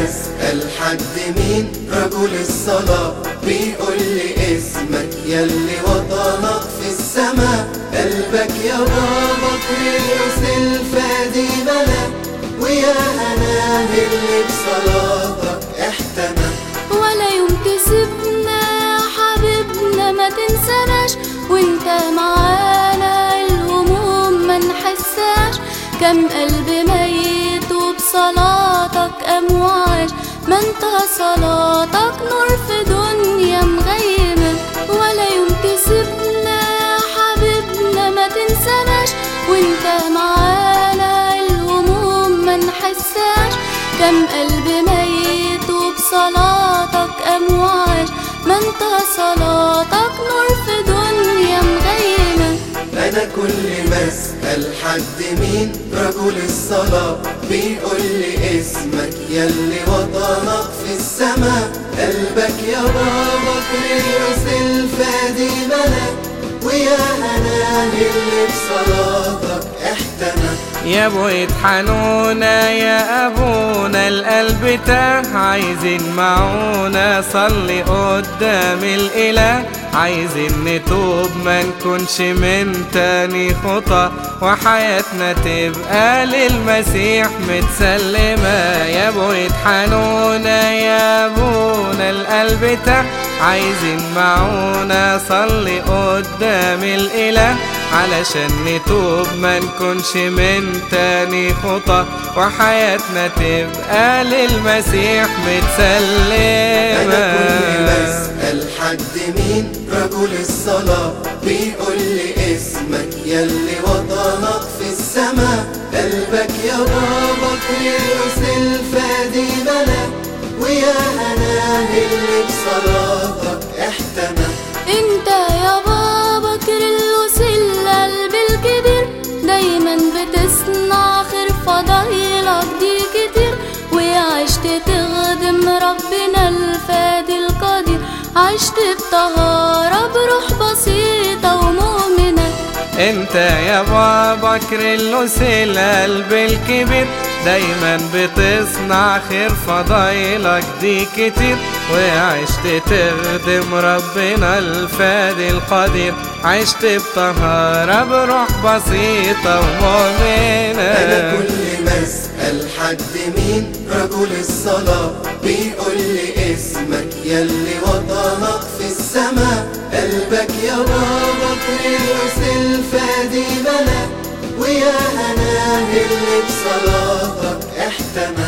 بسأل حد مين رجل الصلاة بيقول لي اسمك يلي وطنك في السماء قلبك يا بابا كريلوس الفادي ملا ويا هناه اللي بصلاتك احتمى ولا يوم كسبنا يا حبيبنا ما تنسناش وانت معانا الهموم ما نحساش كم قلب ميت وبصلاتك قام وعاش ما انت صلاتك نور في دنيا مغيمة ولا يوم كسبنا يا حبيبنا ما تنسناش وانت معانا الهموم ما نحساش كم قلب ميت وبصلاتك قام وعاش ما انت صلاتك نور في دنيا مغيمة انا كل ما اسال حد مين رجل الصلاه بيقول لي اسمك يلي وطنك في السماء قلبك يا بابا كريلوس الفادي ملا ويا هناه اللي بصلاتك احتمى يا بويت حنونا يا ابونا القلب تاه عايزين معونا صلي قدام الاله عايزين نتوب ما نكونش من تاني خطى وحياتنا تبقى للمسيح متسلمة يا بويت حنونا يا ابونا القلب تاه عايزين معونا صلي قدام الاله علشان نتوب ما نكونش من تاني خطى وحياتنا تبقى للمسيح انا كل ما متسلمة اسال حد مين رجل الصلاه بيقول لي اسمك يلي وطنك في السماء قلبك يا بابا كريلوس الفادي ملا ويا هناه اللي بصلاتك احتمى انت يا بابا كريلوس القلب الكبير دايما بتصنع خير فضايلك دي كتير وعشت تخدم ربنا الفادي القدير عشت بطهارة بروح بسيطة ومؤمنة انت يا بابا كريلوس القلب الكبير دايما بتصنع خير فضايلك دي كتير وعشت تخدم ربنا الفادي القدير عشت بطهارة بروح بسيطة انا ومؤمنة كل ما اسال حد مين رجل الصلاه بيقول لي اسمك يلي وطنك في السماء قلبك يا بابا كريلوس الفادي ملا ويا هناه اللي بصلاتك احتمى